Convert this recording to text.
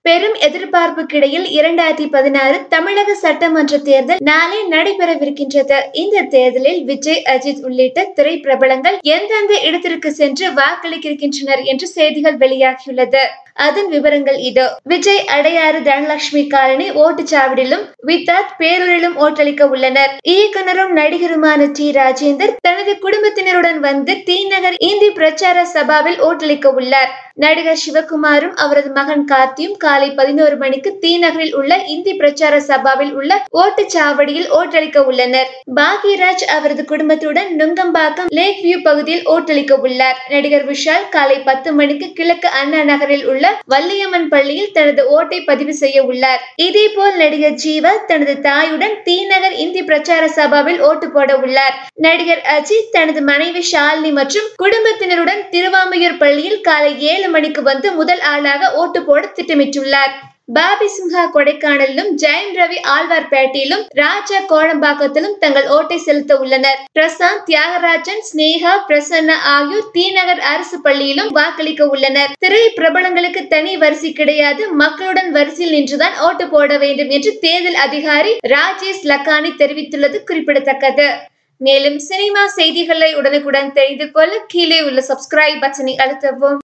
பெரும் எதிர்பார்ப்புக்கிடையில் இரண்டாயிரத்தி பதினாறு தமிழக சட்டமன்ற தேர்தல் நாளை நடைபெறவிருக்கின்றது இந்த தேர்தலில் விஜய் அஜித் உள்ளிட்ட திரைப்பிரபலங்கள் எந்தெந்த இடத்திற்கு சென்று வாக்களிக்கின்றனர் என்று செய்திகள் வெளியாகியுள்ளது அதன் விவரங்கள் இதோ விஜய் அடையாறு தனலட்சுமி காலனி ஓட்டுச்சாவடியிலும் வித்தாத் பேரூரிலும் ஓட்டளிக்க உள்ளனர் இயக்குனரும் நடிகருமான டி ராஜேந்தர் தனது குடும்பத்தினருடன் வந்து டி நகர் இந்தி பிரச்சார சபாவில் ஓட்டளிக்க உள்ளார் நடிகர் சிவகுமாரும் அவரது மகன் கார்த்தியும் காலை பதினோரு மணிக்கு தி நகரில் உள்ள இந்தி பிரச்சார சபாவில் உள்ள ஓட்டுச்சாவடியில் ஓட்டளிக்க உள்ளனர் பாக்யராஜ் அவரது குடும்பத்துடன் நுங்கம்பாக்கம் லேக் வியூ பகுதியில் ஓட்டளிக்க உள்ளார் நடிகர் விஷால் காலை பத்து மணிக்கு கிழக்கு அண்ணா நகரில் உள்ள வள்ளியம்மன் பள்ளியில் தனது ஓட்டை பதிவு செய்ய உள்ளார் இதேபோல் நடிகர் ஜீவா தனது தாயுடன் தி நகர் இந்தி பிரச்சார சபாவில் ஓட்டு போட உள்ளார் நடிகர் அஜித் தனது மனைவி ஷாலினி மற்றும் குடும்பத்தினருடன் திருவாமையூர் பள்ளியில் காலை ஏழு மணிக்கு வந்து முதல் ஆளாக ஓட்டு போட திட்டமிட்டுள்ளார் பாபி சிம்ஹா கொடைக்கானலிலும் ஜெயம் ரவி ஆழ்வார்பேட்டையிலும் ராஜா கோடம்பாக்கத்திலும் தங்கள் ஓட்டை செலுத்த உள்ளனர் பிரசாந்த் தியாகராஜன் ஸ்னேகா பிரசன்னா ஆகியோர் தீநகர் அரசு பள்ளியிலும் வாக்களிக்க உள்ளனர் திரை பிரபலங்களுக்கு தனி வரிசை கிடையாது மக்களுடன் வரிசையில் நின்றுதான் ஓட்டு போட வேண்டும் என்று தேர்தல் அதிகாரி ராஜேஷ் லக்கானி தெரிவித்துள்ளது குறிப்பிடத்தக்கது மேலும் சினிமா செய்திகளை உடனுக்குடன் தெரிந்து கொள்ள கீழே உள்ள சப்ஸ்கிரைப் பட்டனை அழுத்தவும்